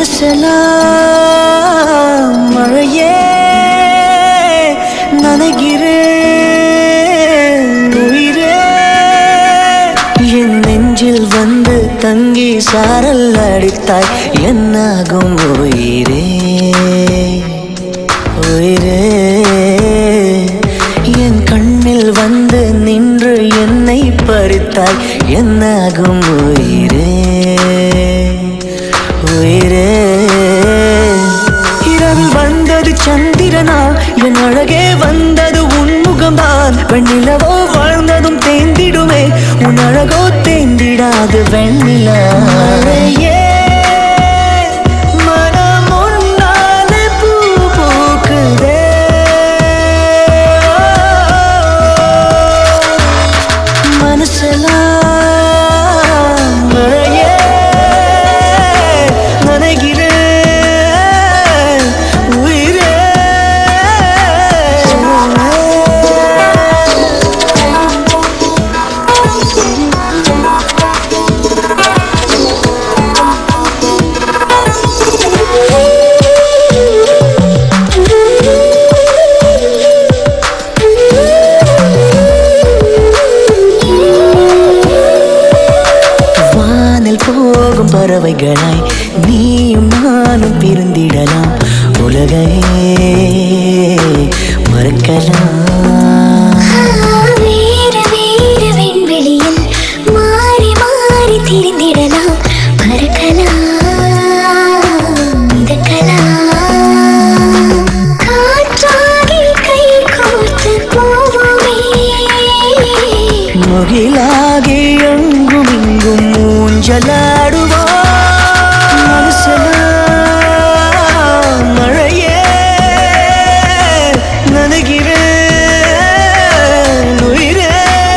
மனசெல்லாம் மழையே நனைகிறேன் உயிரே என் நெஞ்சில் வந்து தங்கி சாரல் அடித்தாய் என்னாகும் உயிரே உயிரே என் கண்ணில் வந்து நின்று என்னை பறித்தாய் என்னாகும் உயிரே உயிரே இரவில் வந்தது சந்திரனா என் அழகே வந்தது உன்முகம்தான் வெண்ணிலவோ வாழ்ந்ததும் தேந்திடுமே உன் அழகோ தேந்திடாது வெண்ணிலா மழையே, மனம் உன்னாலே பூ பூக்குதே. மனசெல்லாம் மழையே நனைகிறேன் உயிரே வானில் போகும் பறவைகளாய் நீயும் நானும் பிரிந்திடலாம் உலகையே மறக்கலாம் வேறு வேறு விண்வெளியில் மாறி மாறி திரிந்திடலாம் பறக்கலாம் மிதக்கலாம் காற்றாகி கை கோர்த்து போவோமே முகிலாகி எங்கும் இங்கும் ஊஞ்சலாடுவோம் மனசெல்லாம் மழையே நனைகிறேன் உயிரே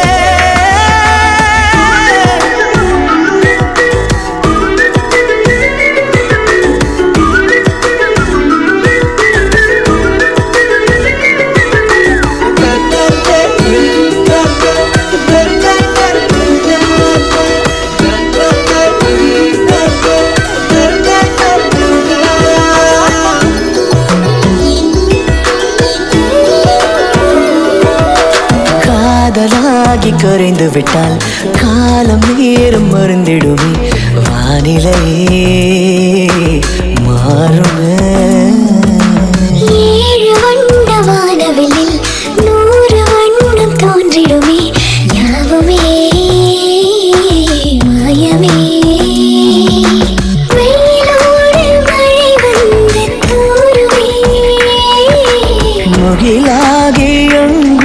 காதலாகி கரைந்து விட்டால் காலம் நேரம் மருந்திடுமே வானிலை மாறுமே ஏழு வண்ண வானவெளியில் நூறு வண்ணம் தோன்றிடுமே யாவுமே மாயமே வெயிலோடு மழை வந்து தூருமே முகிலாகி எங்கும்